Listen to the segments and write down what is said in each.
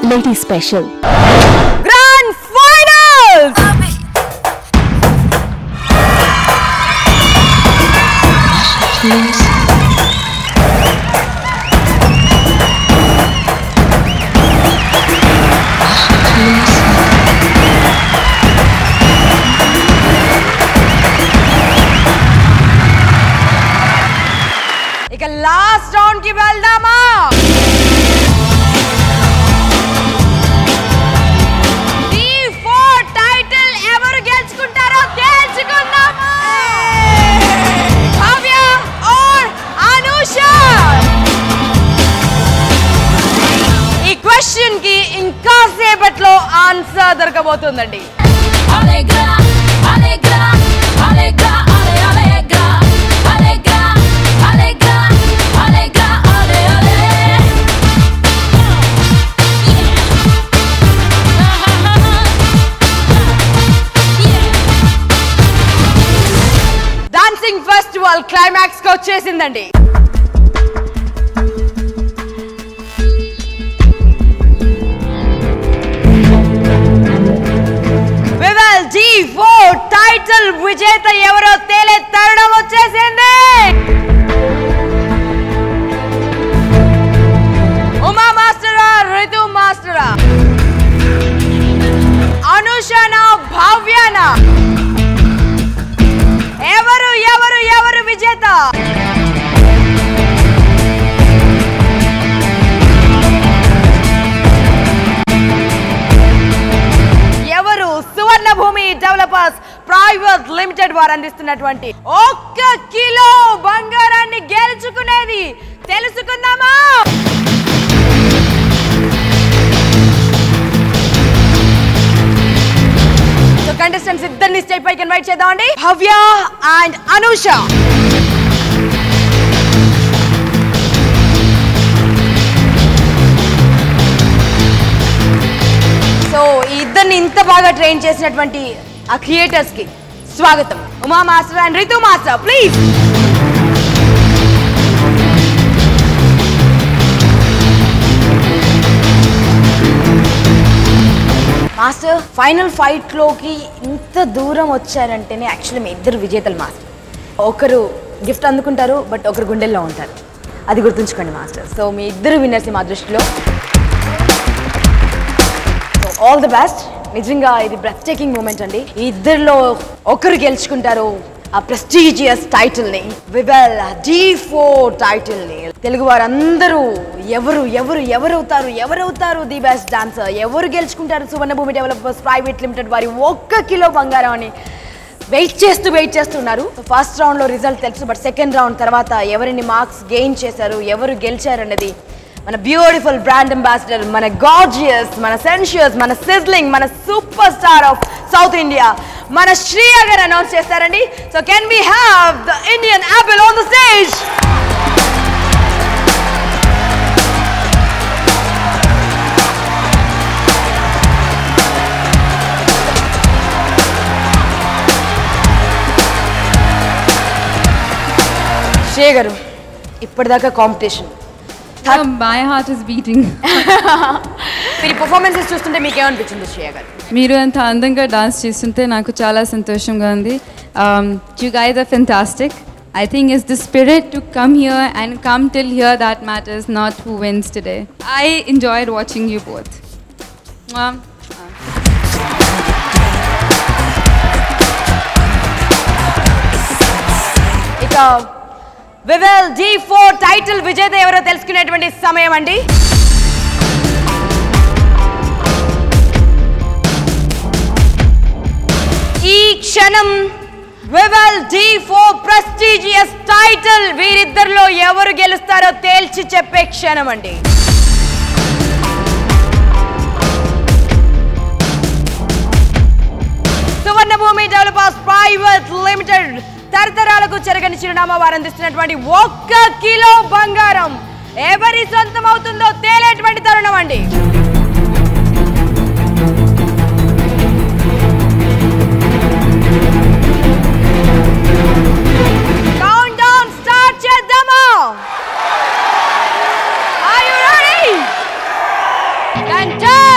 Lady special grand finals ఇక last round కి వెళ్దామా D4 టైటిల్ ఎవరు గెలుచుకుంటారో తేల్చుకుందామా భవ్య or అనుష ఈ క్వశ్చన్ కి ఇంకా సేపట్లో ఆన్సర్ దొరకబోతుందండి Alegra, alegra, alegra, ale, alegra, alegra, alegra, alegra, ale, ale. Dancing festival climax కి వచ్చేసిందండి వివల్ జీ ఫోర్ టైటిల్ విజేత ఎవరో తేలే తరుణం వచ్చేసింది ఉమా మాస్టరా రితు మాస్టరా అనుషనా భవ్యనా ఎవరు ఎవరు ఎవరు విజేత ఎవరు సువర్ణ భూమి డెవలపర్స్ ప్రైవేట్ లిమిటెడ్ వారు అందిస్తున్నటువంటి ఒక్క కిలో బంగారాన్ని గెలుచుకునేది తెలుసుకుందామా సో కంటెస్టెంట్స్ ఇద్దరిని స్టేజ్ పైకి ఇన్వైట్ చేద్దామండి భవ్య అండ్ అనూష సో ఈ ఇద్దరిని ఇంత బాగా ట్రైన్ చేసినటువంటి ఆ క్రియేటర్స్ కి స్వాగతం Uma master and Ritu master please master final fight లోకి ఇంత దూరం వచ్చారంటేనే యాక్చువల్లీ మీ ఇద్దరు విజేతలు మాస్టర్ ఒకరు గిఫ్ట్ అందుకుంటారు బట్ ఒకరు గుండెల్లో ఉంటారు అది గుర్తుంచుకోండి మాస్టర్ సో మీ ఇద్దరు విన్నర్స్ మా దృష్టిలో సో ఆల్ ది బెస్ట్ నిజంగా ఇది బ్రెత్ టేకింగ్ మూమెంట్ అండి ఈ ఇద్దరిలో ఒకరు గెలుచుకుంటారు ఆ ప్రెస్టీజియస్ టైటిల్ ని వివెల్ డి ఫోర్ టైటిల్ ని తెలుగు వారందరూ ఎవరు ఎవరు ఎవరవుతారు ఎవరవుతారు ది బెస్ట్ డాన్సర్ ఎవరు గెలుచుకుంటారు సువర్ణభూమి డెవలపర్స్ ప్రైవేట్ లిమిటెడ్ వారి ఒక్క కిలో బంగారం అని వెయిట్ చేస్తూ వెయిట్ చేస్తున్నారు ఫస్ట్ రౌండ్ లో రిజల్ట్ తెలుసు బట్ సెకండ్ రౌండ్ తర్వాత ఎవరిని మార్క్స్ గెయిన్ చేశారు ఎవరు గెలిచారు అన్నది మన బ్యూటిఫుల్ బ్రాండ్ అంబాసిడర్ మన గార్జియస్ మన సెన్షియస్ మన సిజ్లింగ్ మన super star of south India మన శ్రీయ గారు అనౌన్స్ చేస్తారండి so can we have the Indian apple on the stage Shreya garu ఇప్పటిదాకా competition my heart is beating మీరు పర్ఫార్మెన్సెస్ చూస్తుంటే మీకు ఏమనిపించింది శ్రేయ గారు మీరు అంత అందంగా డాన్స్ చేస్తుంటే నాకు చాలా సంతోషంగా ఉంది you guys are fantastic I think is the spirit to come here and come till here that matters not who wins today I enjoyed watching you both ఇక వివెల్ డి ఫోర్ టైటిల్ విజేత ఎవరో తెలుసుకునేటువంటి సమయం అండి ఈ క్షణం Vivel Dhee four prestigious title వీరిద్దరిలో ఎవరు గెలుస్తారో తేల్చి చెప్పే క్షణం అండి సువర్ణభూమి డెవలపర్స్ ప్రైవేట్ లిమిటెడ్ తరతరాలకు చెరగని చిరునామా వారు అందిస్తున్నటువంటి ఒక్క కిలో బంగారం ఎవరి సొంతం అవుతుందో తేలేటువంటి తరుణం అండి కౌంట్ డౌన్ స్టార్ట్ చేద్దామా Are you ready? Ten, ten,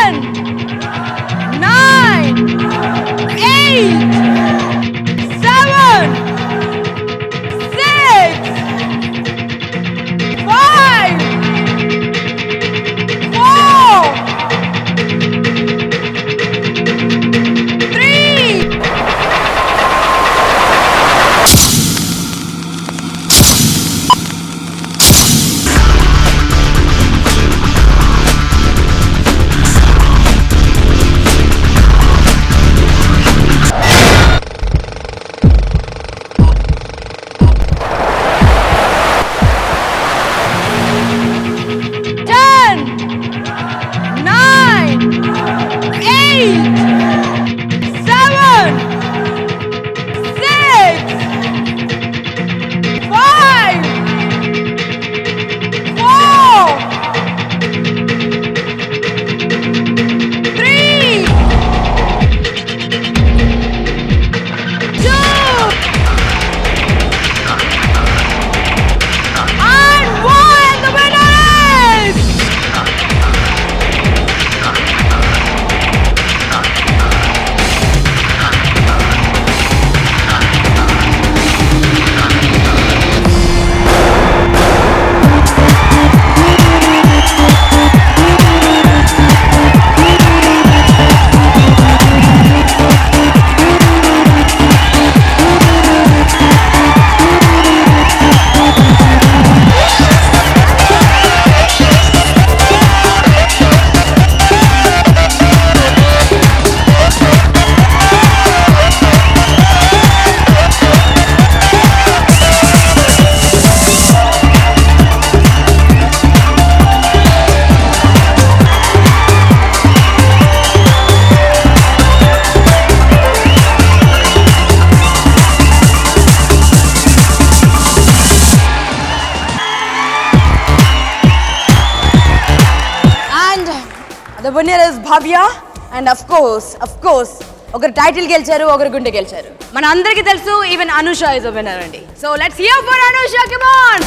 the winner is Bhavya and of course of course ఒకరు టైటిల్ గెలిచారు ఒకరు గుండె గెలిచారు మన అందరికీ తెలుసు even Anusha is a winner అండి so let's hear for Anusha come on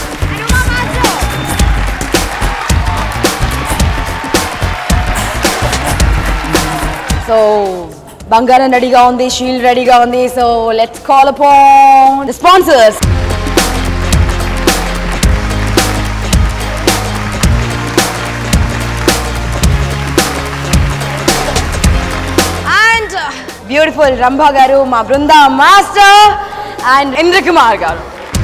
so బంగారం రెడీగా ఉంది షీల్డ్ రెడీగా ఉంది so let's call upon the sponsors and beautiful Rambha garu మా బృంద మాస్టర్ అండ్ ఇంద్రకుమార్ గారు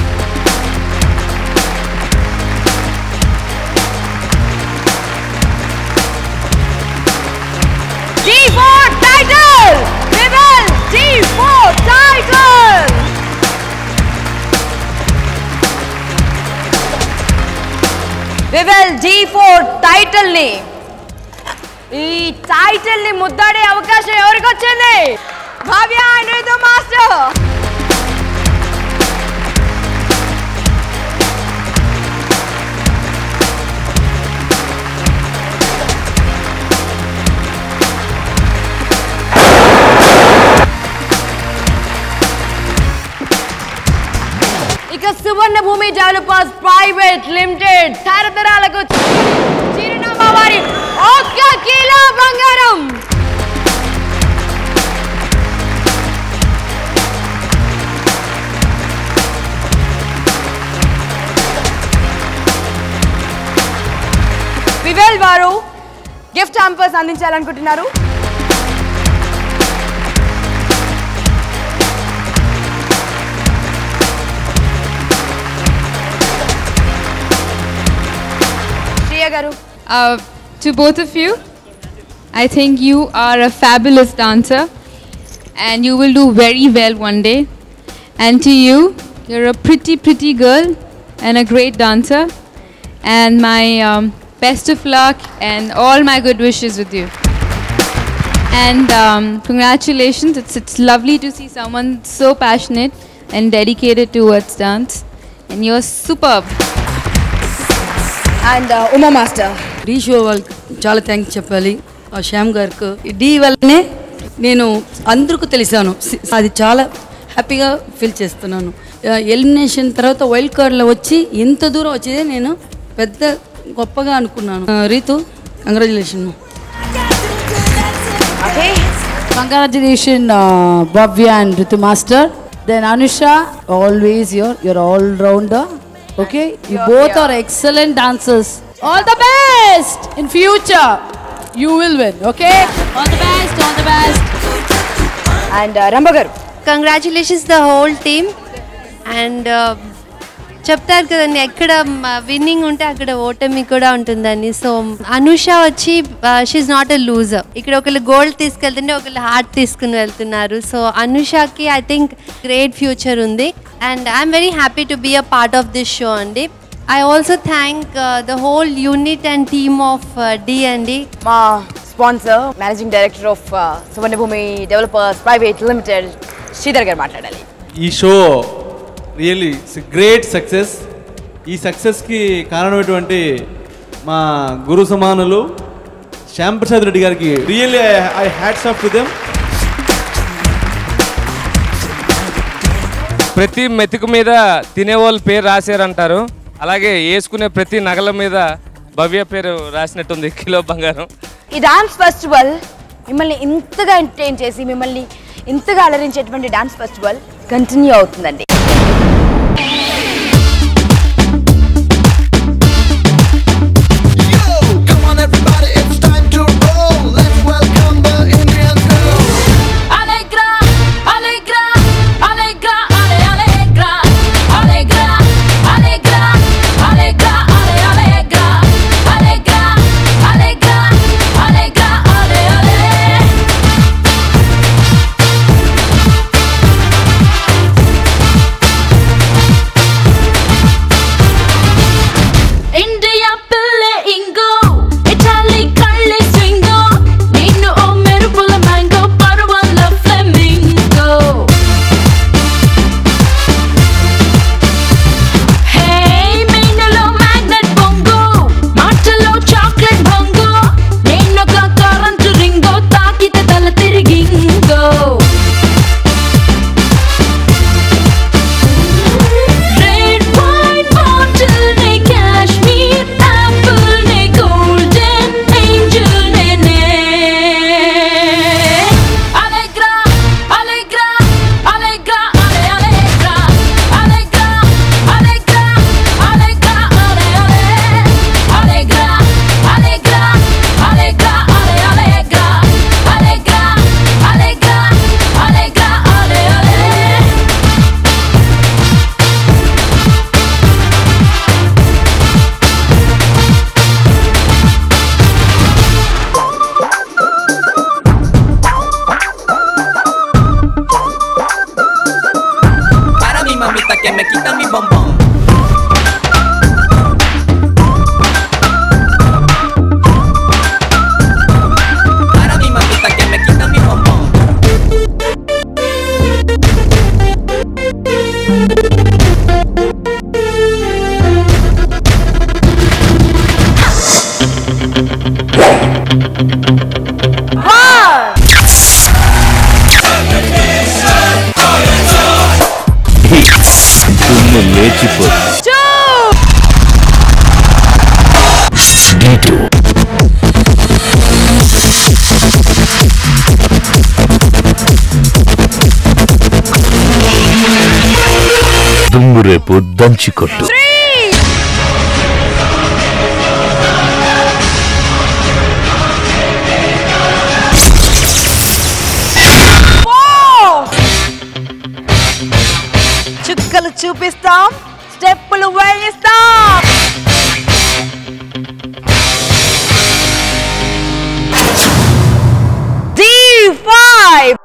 D4 title! Vival D4 title! Vivel D4 title ని ఈ టైటిల్ ని ముద్దాడే అవకాశం ఎవరికి వచ్చింది భావ్య అండ్ రితు మాస్టర్ ఇక సువర్ణ భూమి డెవలపర్స్ ప్రైవేట్ లిమిటెడ్ తరతరాలకు చిరునామా వారి ఒక్క కిలో బంగారం వివేల్ వారు గిఫ్ట్ హ్యాంపర్స్ అందించాలనుకుంటున్నారు శ్రీయ గారు Uh, to both of you, I think you are a fabulous dancer and you will do very well one day. And to you, you're a pretty, pretty girl and a great dancer. And my um, best of luck and all my good wishes with you. And um, congratulations, it's, it's lovely to see someone so passionate and dedicated towards dance. And you're superb. And Uma master Dhee show వాళ్ళకి చాలా thanks చెప్పాలి ఆ శ్యామ్ గారికి ఈ D వల్లనే నేను అందరికీ తెలిసాను C- అది చాలా హ్యాపీగా ఫీల్ చేస్తున్నాను ఎలిమినేషన్ తర్వాత వైల్డ్ కార్డ్లో వచ్చి ఇంత దూరం వచ్చేదే నేను పెద్ద గొప్పగా అనుకున్నాను ఆ, Ritu congratulation okay Congratulations, uh, Bhavya and Ritu Master. Then Anusha, always you're you're all rounder. Okay, you both are excellent dancers. All the best in future. You will win. Okay, all the best, all the best. And Rambha garu congratulations the whole team and చెప్తారు కదండి ఎక్కడ winnowing ఉంటే అక్కడ ఓటమి కూడా ఉంటుందని so Anusha వచ్చి she's not a loser ఇక్కడ ఒకళ్ళు గోల్డ్ తీసుకెళ్తుంటే ఒకళ్ళు హార్ట్ తీసుకుని వెళ్తున్నారు సో అనుషకి ఐ థింక్ గ్రేట్ ఫ్యూచర్ ఉంది and I'm very happy to be a part of this show అండి I also thank the whole unit and team of Dhee అండి మా sponsor managing director of Suvarnabhoomi developers private limited Sridhar garu మాట్లాడాలి ఈ show really great success ఈ సక్సెస్కి కారణమైనటువంటి మా గురు సమానులు శ్యామ్ ప్రసాద్ రెడ్డి గారికి really I hats off to them ప్రతి మెతుకు మీద తినేవాళ్ళ పేరు రాశారంటారు అలాగే వేసుకునే ప్రతి నగల మీద భవ్య పేరు రాసినట్టుంది కిలో బంగారం ఈ డాన్స్ ఫెస్టివల్ మిమ్మల్ని ఇంతగా ఎంటర్టైన్ చేసి మిమ్మల్ని ఇంతగా అలరించేటువంటి డాన్స్ ఫెస్టివల్ కంటిన్యూ అవుతుందండి Come on, everybody, it's time to roll. Let's welcome the Indian girl. Alegra, alegra, alegra, ale, alegra, alegra, alegra, alegra, ale, alegra, alegra, alegra, alegra, ale, ale. దుమ్ము లేచిపోతుంది దుమ్ము రేపు దంచి కొట్టు చుక్కలు చూపిస్తాం స్టెప్పులు వేయిస్తాం D5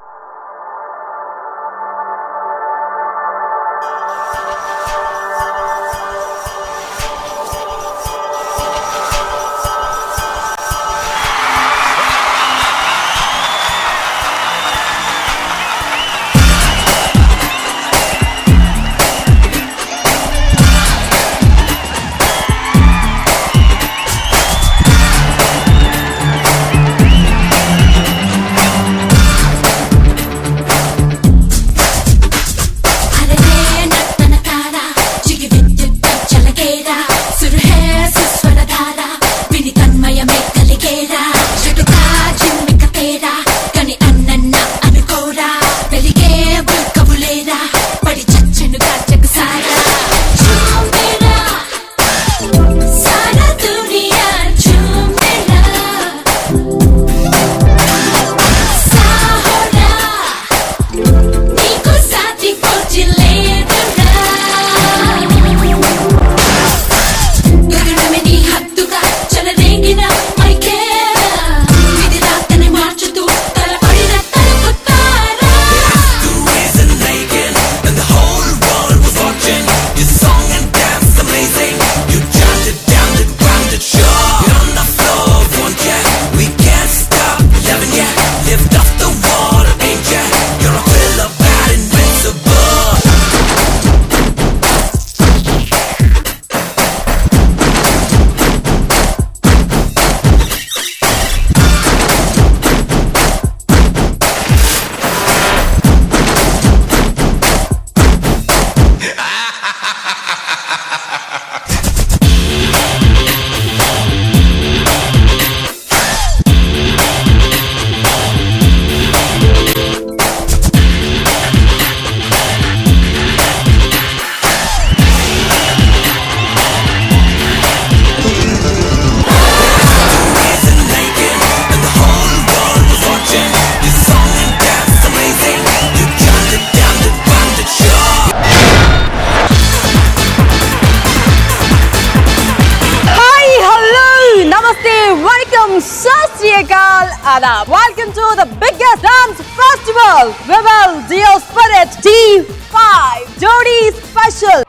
పడి చచ్చెనుగా జగసారా చూమెరా సారా దునియా చూమెరా సాహోరా నీకు సాటి పోటీ లేదురా గగనమే నీ హద్దుగా చెలరేగిన మైకేరా ఇది రాతని మార్చుతూ తలపడిన తలుపుతారా Hi, hello, namaste, welcome, Sat Sri Akal, Adab. Welcome to the biggest dance festival, Rebel Dio Spirit D5 Jodi Special.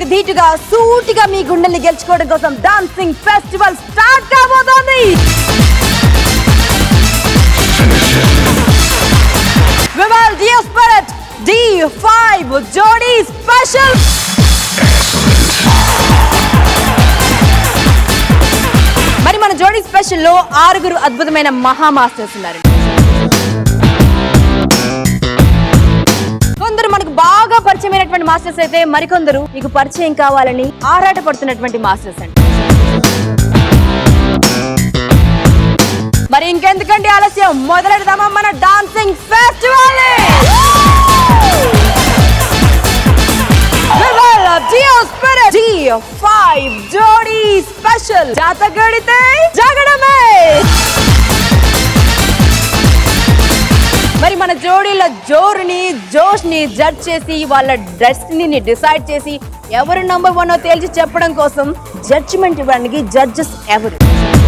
కి ధీటుగా సూటిగా మీ గుండెల్ని గెలుచుకోవడం కోసం డాన్సింగ్ ఫెస్టివల్ స్టార్ట్ కాబోతోంది Vivel deo spirit Dhee five Jodi special మరి మన జోడీ స్పెషల్లో ఆరుగురు అద్భుతమైన మహా మాస్టర్స్ ఉన్నారు కొందరు మనకు బాగా పరిచయమైనటువంటి మాస్టర్స్ అయితే మరికొందరు మీకు పరిచయం కావాలని ఆరాట పడుతున్నటువంటి మాస్టర్స్ అండి మరి ఇంకెందుకండి ఆలస్యం మొదలెడదామా మన dancing festival Jio spirit Dhee five Jodi special జాతగడితే జగడమే మరి మన జోడీల జోరుని జోష్ ని జడ్జ్ చేసి వాళ్ళ డెస్టినీని డిసైడ్ చేసి ఎవరు నంబర్ వన్ తేల్చి చెప్పడం కోసం జడ్జిమెంట్ ఇవ్వడానికి జడ్జెస్ ఎవరు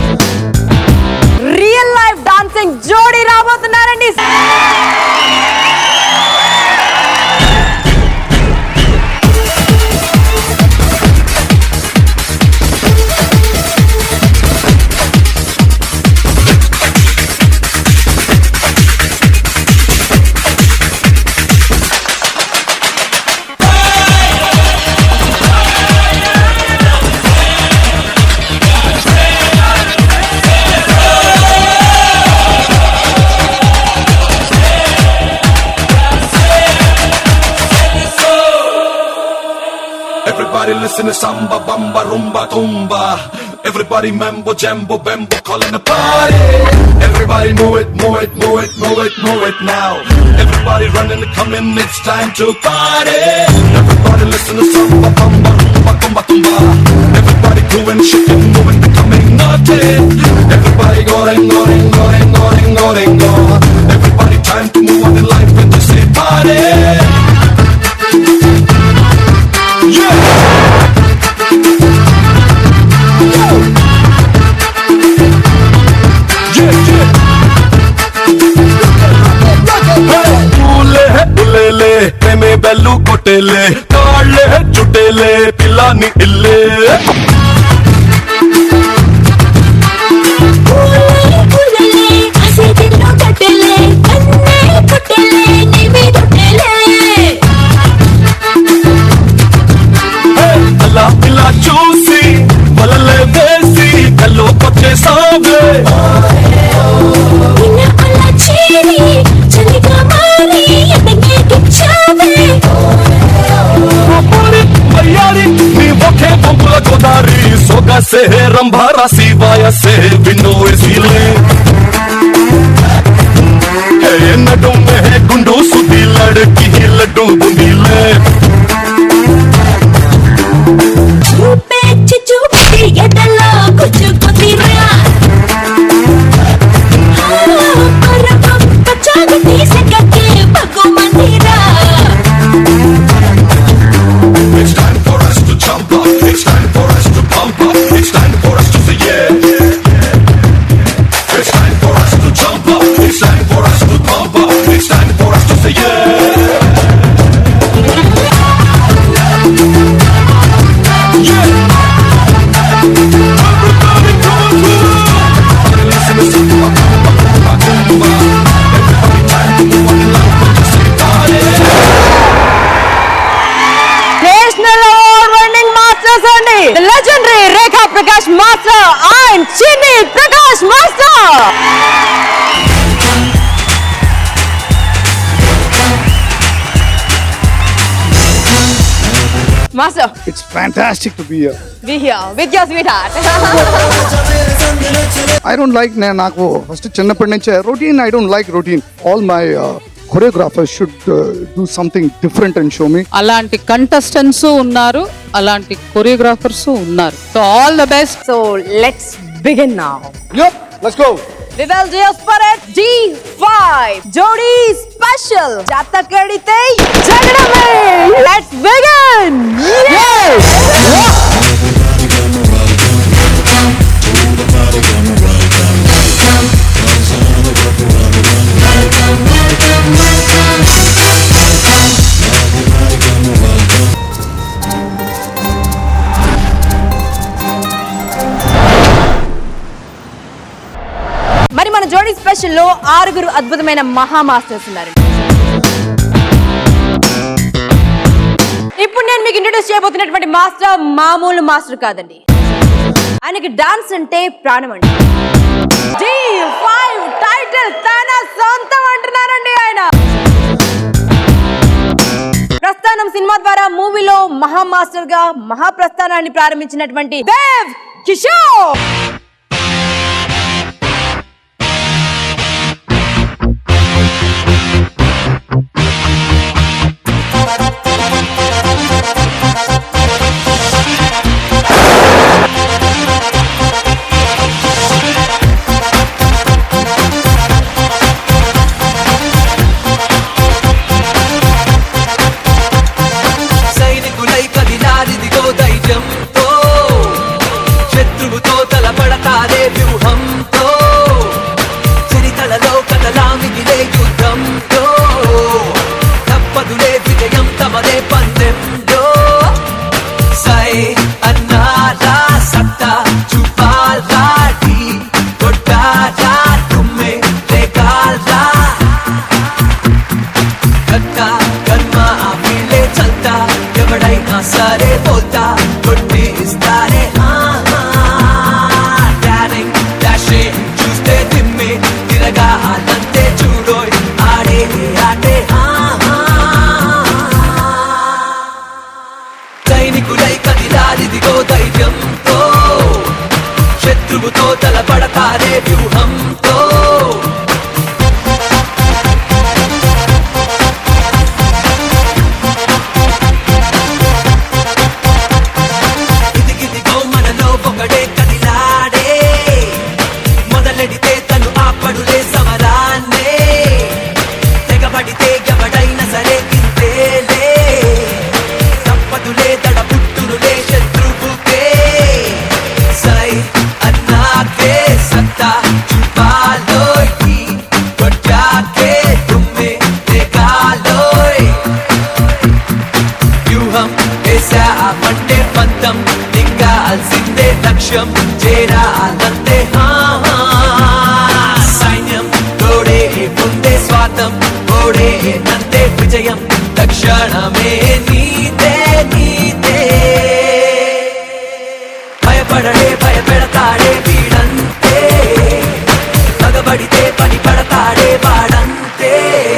రియల్ లైఫ్ డాన్సింగ్ జోడీ రాబోతున్నారండి Everybody listen to samba, bamba, rumba, tumba. Everybody mambo, jambo, bambo, calling the party. Everybody move it, move it, move it, move it, move it now. Everybody running, coming, it's time to party. Everybody listen to samba, bamba, rumba, tumba, tumba. Everybody doing, shaking, moving, becoming naughty. Everybody going, going, going, going, going, going. Everybody time to move on in life and just say party. పూలే పులేలే ప్రేమే bell కొట్టేలే కాళ్ళే చుట్టేలే పిల్లాని ఇల్లే అలా ఇలా చూసి వలలే వేసి కల్లోకొచ్చేసావే అమ్మారి, వయ్యారి, నీ ఒకే పంపుల గోదారి సొగసే రంభారాసి వాయసే విన్నో ఎసిలే హే నడు మే గుండు సుది లड़की లడ్డు బుందీలే It's time for us to jump up. It's time for us to pump up. It's time for us to say yeah. It's time for us to jump up. It's time for us to pump up. It's time for us to say yeah. Everybody come through. Everybody listen to something. Everybody time to move on in life and just say party. National award winning masters అండి legendary Rekha Prakash master and Chinni Prakash master master It's fantastic to be here. We here with your sweet heart I don't like నేను నాకు first చిన్నప్పటి నుంచే routine I don't like routine all my choreographers should do something different and show మీ అలాంటి contestants ఉన్నారు అలాంటి choreographers ఉన్నారు so all the best so let's begin now yup let's go వివల్ Jio spirit Dhee five Jodi special జాత కడితే జగడమే let's begin మరి మన జోడీ స్పెషల్ లో ఆరుగురు అద్భుతమైన మహా మాస్టర్స్ ఉన్నారు ఇప్పుడు నేను మీకు ఇంట్రొడ్యూస్ చేయబోతున్నటువంటి మాస్టర్ మామూలు మాస్టర్ కాదండి ఆయనకి డాన్స్ అంటే ప్రాణం అండి డి ఫైవ్ టైటిల్ తన సొంతం అంటున్నారండి ఆయన ప్రస్థానం సినిమా ద్వారా మూవీలో మహా మాస్టర్ గా మహాప్రస్థానాన్ని ప్రారంభించినటువంటి దేవ్ కిషోర్ సైనికులై కదిలారిదిగో ధైర్యంతో శత్రువుతో తలపడతారే వ్యూహంతో చరితలలో కదలామిదిలే యుద్ధంతో తప్పదులే విజయం తమదే పందెంలో సై అన్నారా సత్తా చూపాలా ఢీ కొట్టారా తుమ్మే లేకాలా కక్క కర్మ వీళ్ళే చల్తా ఎవడైనా సరే పోతా కొట్టి ఇస్తారే డానింగ్ డాషింగ్ చూస్తే తిమ్మి తిరగా అదంతే చూడోయ్ ఆడే ఆటే సైనికులై కదిలారిదిగో ధైర్యంతో శత్రువుతో తలపడతారే వ్యూహంతో ఇదిగిదిగో మనలో ఒకడే కదిలాడే మొదలెడితే తను ఆపడులే సమరాన్నే తెగబడితే ఎవడైనా సరే ఇంతేలే తప్పదులే తడ పుట్టునులే శత్రువుకే సై అన్నాకే సత్తా చూపాలోయ్ ఈ కొట్టాకే తుమ్మే లేకాలోయ్ వ్యూహం వేసామంటే పంతం దిగాల్సిందే లక్ష్యం చేరాలంతే హా, హా. సైన్యం తోడే ముందే స్వాతం ఓడే నందే విజయం తక్షణమే నీదే నీదే భయపడడే భయపెడతాడే వీడంతే పగబడితే పని పడతాడే వాడంతే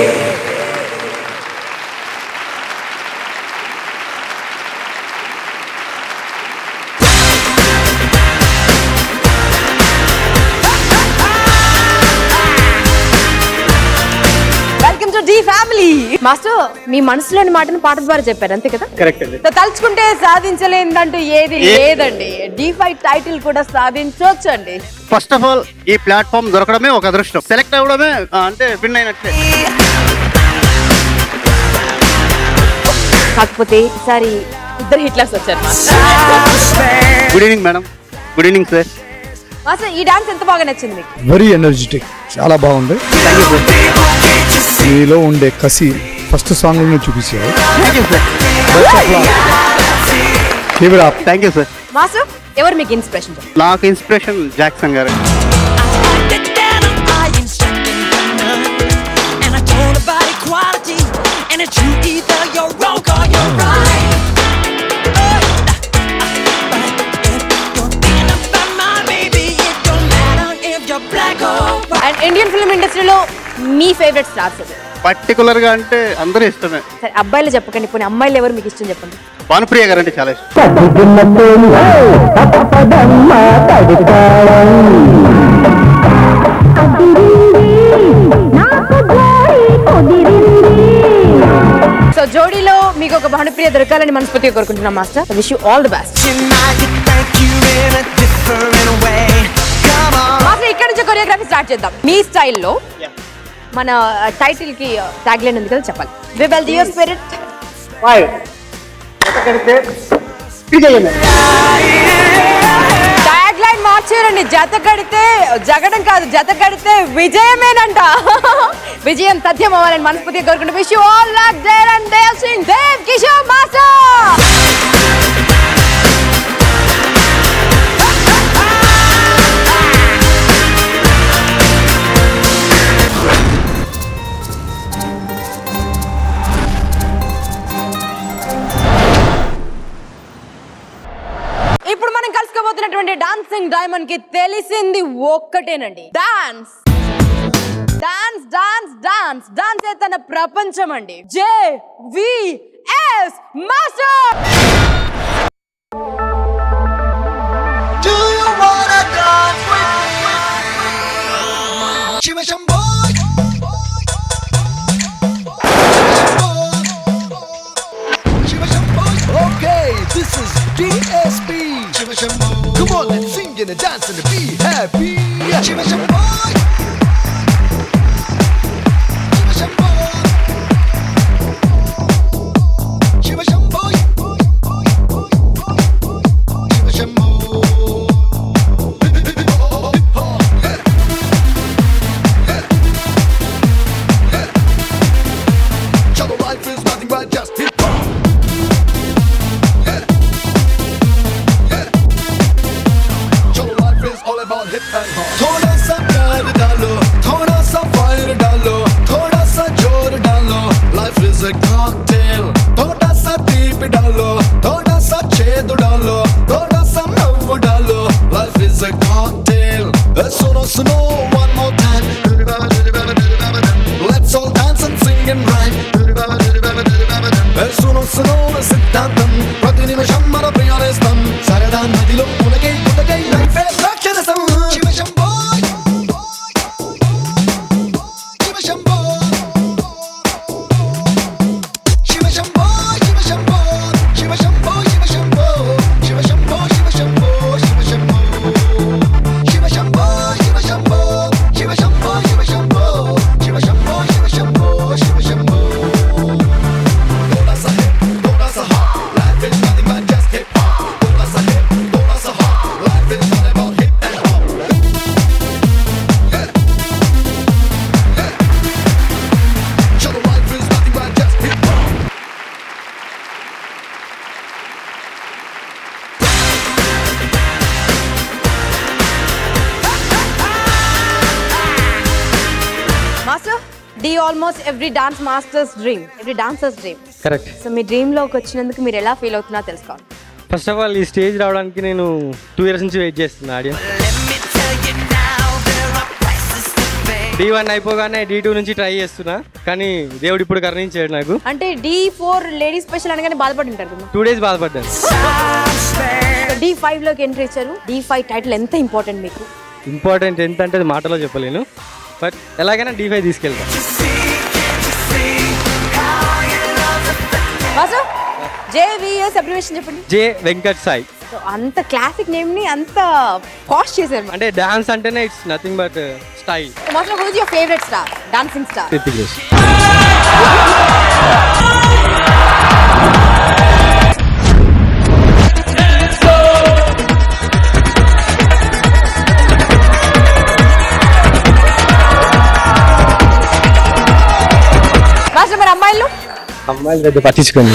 welcome to the family master మీ మనసులోని మాటను పాట ద్వారా చెప్పారు అంతే కదా కరెక్ట్ అండి సో తలుచుకుంటే సాధించలేదంటూ ఏది ఏ- లేదండి డి ఫైవ్ టైటిల్ కూడా సాధించవచ్చు అండి ఫస్ట్ ఆఫ్ ఆల్ ఈ ప్లాట్ఫామ్ దొరకడమే ఒక అదృష్టం సెలెక్ట్ అవ్వడమే ఆ, అంటే విన్ అయినట్లే కాకపోతే ఈసారి ఇద్దరు హిట్లర్స్ వచ్చారు good evening madam good evening sir master ఈ డాన్స్ ఎంత బాగా నచ్చింది మీకు వెరీ ఎనర్జెటిక్ చాలా బాగుంది మీలో ఉండే కసి ఫస్ట్ సాంగ్ లోనే చూపించారు థ్యాంక్ యూ సార్ మాస్టర్ ఎవరు మీకు ఇన్స్పిరేషన్ నాకు inspiration Jackson garu And I told about equality, and it's you either you're wrong or you're right. And Indian film ఇండస్ట్రీలో మీ ఫేవరెట్ స్టార్స్ పర్టికులర్ గా అంటే అందరూ ఇష్టమే సరే అబ్బాయిలు చెప్పకండి పోనీ అమ్మాయిలు ఎవరు మీకు ఇష్టం చెప్పండి భానుప్రియ గారు అంటే చాలా ఇష్టం సో జోడీలో మీకు ఒక భానుప్రియ దొరకాలని మనస్ఫూర్తిగా కోరుకుంటున్నాం master wish you all the best master ఇక్కడ నుంచి కొరియోగ్రఫీ స్టార్ట్ చేద్దాం మీ స్టైల్లో మన టైటిల్ కి ట్యాగ్ లైన్ ఉంది కదా చెప్పాలి వివెల్ దియర్ స్పిరిట్ ఫైవ్ విజయమే ట్యాగ్ లైన్ మార్చారండి జత కడితే జగడం కాదు జత కడితే విజయమేనంట విజయం తథ్యం అవ్వాలని మనస్ఫూర్తిగా కోరుకుంటూ wish you all luck there and Dev Singh Dev Kishore master dancing diamond కి తెలిసింది ఒక్కటేనండి dance dance dance dance dance తన ప్రపంచం అండి J V S master Do you wanna dance with me? Shiva Shambho. Shiva Shambho. Okay, this is DSP. Shiva Shambho. Come on, let's sing and dance and be happy. Shiva Shambho. Shiva Shambho. Shiva Shambho. Shiva Shambho. Chalo life is nothing but just hip hop. Chalo life is all about hip and hop. थोड़ा सा प्यार डालो थोड़ा सा fire डालो थोड़ा सा जोर डालो लाइफ इज a cocktail थोड़ा सा दीप डालो थोड़ा सा छेद डालो थोड़ा सा नव डालो life is a cocktail Eh, सुनो सुनो one more time let's all dance and sing and rhyme Eh, సును సును సిద్ధాంతం ప్రతి నిమిషం మన ప్రియానేస్తాం సరదా నదిలో పులకై పులకై లైఫే రాక్షరసం శివ శంభో శివ శంభో శివ శంభో శివ శంభో శివ శంభో శివ శంభో శివ శంభో శివ శంభో శివ శంభో శివ శంభో శివ శంభో శివ శంభో శివ శంభో శివ శంభో శివ శంభో శివ శంభో थोड़ा सा hip, थोड़ा सा hop. Life is nothing but just hip hop. थोड़ा सा hip, थोड़ा सा hop. Life is all about hip and hop. Chalo, life is nothing but just hip hop. Master Dhee almost every dance masters dream every dancers dream correct so మీ dream లోకి వచ్చినందుకు మీరు ఎలా feel అవుతున్నా తెలుసుకోవాలి ఫస్ట్ ఆఫ్ ఆల్ ఈ stage రావడానికి నేను టూ ఇయర్స్ నుంచి వెయిట్ చేస్తున్నా ఆడియన్స్ డి వన్ అయిపోగానే డి టూ నుంచి ట్రై చేస్తున్నా కానీ దేవుడు ఇప్పుడు కరుణించాడు నాకు అంటే డి ఫోర్ లేడీస్ స్పెషల్ అనగానే బాధపడి ఉంటారు కదా టూ డేస్ బాధపడ్డాను డి ఫైవ్ లోకి ఎంట్రీ ఇచ్చారు డి ఫైవ్ టైటిల్ ఎంత ఇంపార్టెంట్ మీకు ఇంపార్టెంట్ ఎంత అంటే అది మాటలో చెప్పలేను బట్ ఎలాగైనా డి ఫైవ్ తీసుకెళ్తాను మాస్టర్ జేవిఎస్ అబ్రివేషన్ చెప్పండి జే వెంకట్ సాయి సో అంత క్లాసిక్ నేమ్ ని అంత పాష్ చేశారు అంటే డాన్స్ అంటేనే it's nothing but style master who's your favourite star dancing star Hrithik Roshan master మరి అమ్మాయిలు అమ్మాయిలు పెద్ద పట్టించుకోండి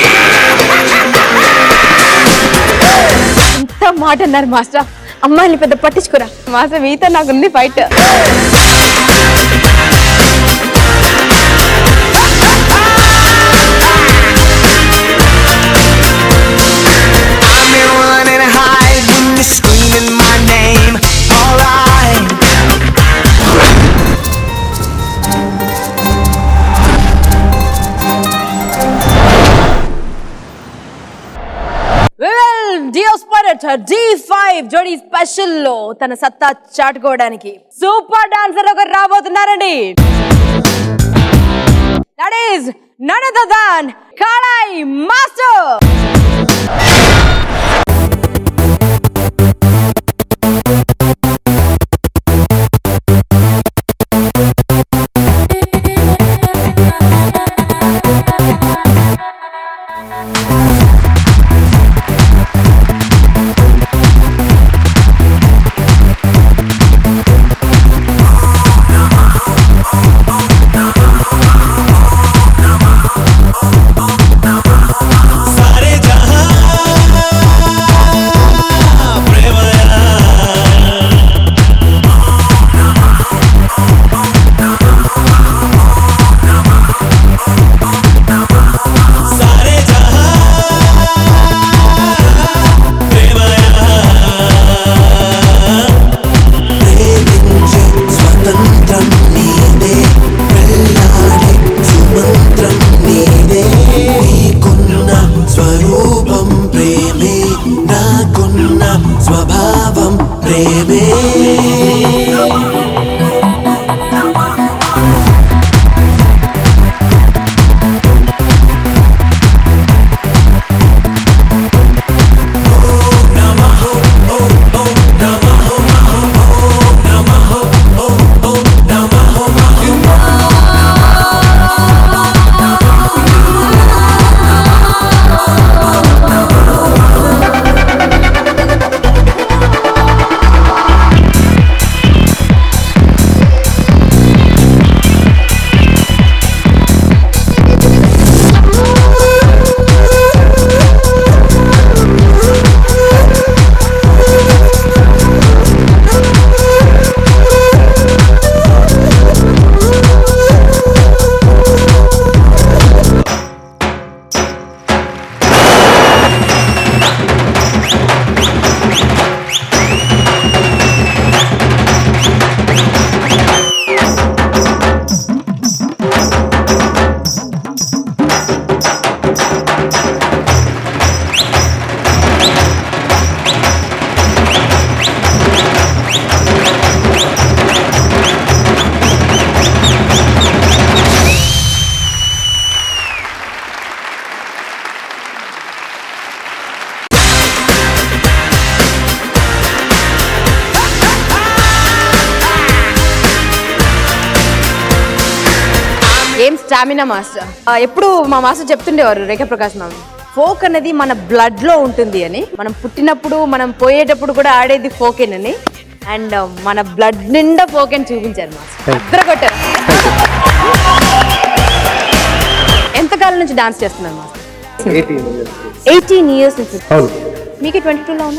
ఎంత మాట అన్నారు మాస్టర్ అమ్మాయిని పెద్ద పట్టించుకోరా మాస్టర్ మీతో నాకు ఉంది fight I'm in run and hide when you're screaming my name. Alright. Deo spirit Dhee five Jodi special లో తన సత్తా చాటుకోవడానికి సూపర్ డాన్సర్ ఒకరు రాబోతున్నారండి that is none other than Kalai master सारे जहां ఏం స్టామినా మాస్టర్ ఎప్పుడు మా మాస్టర్ చెప్తుండేవారు రేఖ ప్రకాష్ మ్యామ్ ఫోక్ అనేది మన బ్లడ్ లో ఉంటుంది అని మనం పుట్టినప్పుడు మనం పోయేటప్పుడు కూడా ఆడేది ఫోకేనని అండ్ మన బ్లడ్ నిండా ఫోక్ అని చూపించారు మాస్టర్ అద్దర కొట్టారు ఎంతకాలం నుంచి డాన్స్ చేస్తున్నారు మాస్టర్ ఎయిటీన్ ఇయర్స్ నుంచి మీకు ట్వంటీ టూలో ఉన్నా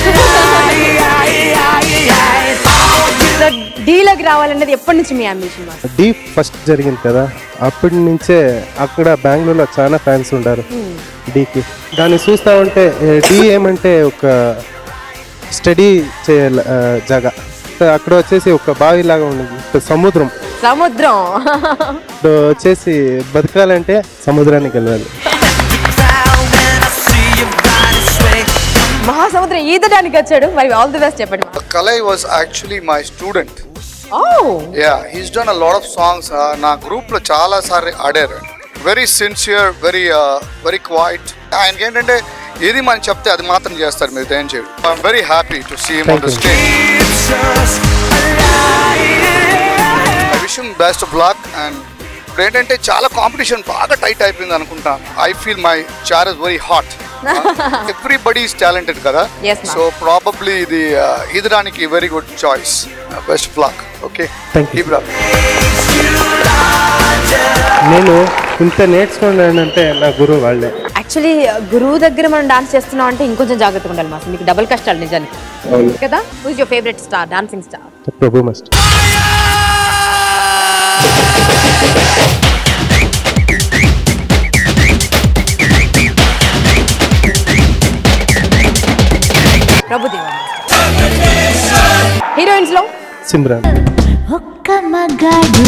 డీలోకి రావాలనేది ఎప్పటి నుంచి మీ అంబిషన్ మాస్టర్ డీ ఫస్ట్ జరిగింది కదా అప్పటి నుంచే అక్కడ బెంగళూరులో చాలా ఫ్యాన్స్ ఉంటారు డీకి దాన్ని చూస్తా ఉంటే ఏ, డీ ఏమంటే ఒక స్టడీ చేయాలి ఆ, జగ అక్కడ వచ్చేసి ఒక బావి లాగా ఉంది ఒక సముద్రం సముద్రం ఇప్పుడు వచ్చేసి బతకాలంటే సముద్రానికి వెళ్ళాలి మహాసముద్రం ఈదడానికి వచ్చాడు మరి ఆల్ ది బెస్ట్ చెప్పండి Kalai was actually my student. ఓ Yeah, he's done a lot of songs. Uh, నా గ్రూప్లో చాలా సార్లు ఆడారు very sincere very very quiet ఆయనకి ఏంటంటే ఏది మనం చెప్తే అది మాత్రం చేస్తారు మీరు ఏం చేయండి I'm very happy to see him on the stage I wish best of luck and ఇప్పుడు ఏంటంటే చాలా కాంపిటీషన్ బాగా టైట్ అయిపోయింది అనుకుంటాను I feel my chair is very hot everybody is talented కదా Yes, ma'am. సో ప్రాబబ్లీ ఇది ఈదడానికి very good choice best of luck okay thank you నేను ఇంత నేర్చుకున్నానంటే నా గురువు వాళ్ళే యాక్చువల్లీ గురువు దగ్గర మనం డాన్స్ చేస్తున్నాం అంటే ఇంకొంచెం జాగ్రత్తగా ఉండాలి మాస్టర్ మీకు డబుల్ కష్టాలు నిజానికి అవును. కదా who's your favourite star dancing star Prabhu must Prabhudeva heroines లో సిమ్రాన్ ఒక్క మగాడు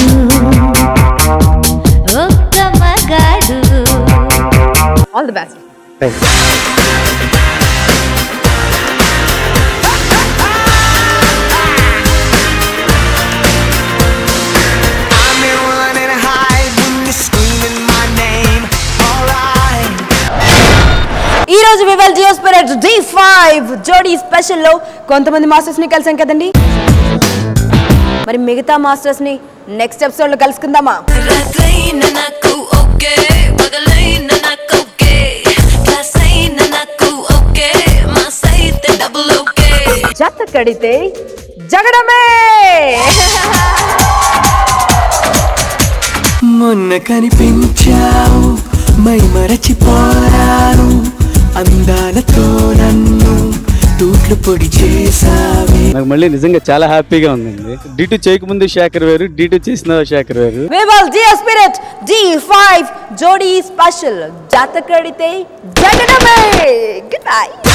ఒక్క మగాడు all the best thank I'm in running high when you're screaming my name. Alright. ఈ రోజు Vivel Jio spirit Dhee five Jodi special లో కొంతమంది మాస్టర్స్ ని కలిసాం కదండి మరి మిగతా మాస్టర్స్ ని నెక్స్ట్ ఎపిసోడ్ లో కలుసుకుందామా రాత్రైన నాకు ఓకే పగలైన నాకు ఓకే క్లాస్ అయిన నాకు ఓకే మా సైతే డబుల్ ఓకే జత కడితే జగడమే మొన్న కనిపించావు మై మరచిపోయాను అందాలతో నన్ను తూట్లు పొడి చేసావే నాకు మళ్ళీ నిజంగా చాలా హ్యాపీగా ఉందండి డీటూ చేయకముందు శేఖర్ వేరు డీటూ చేసిన శేఖర్ వేరు Vivel Jio spirit Dhee five Jodi special జత కడితే జగడమే గుడ్ బై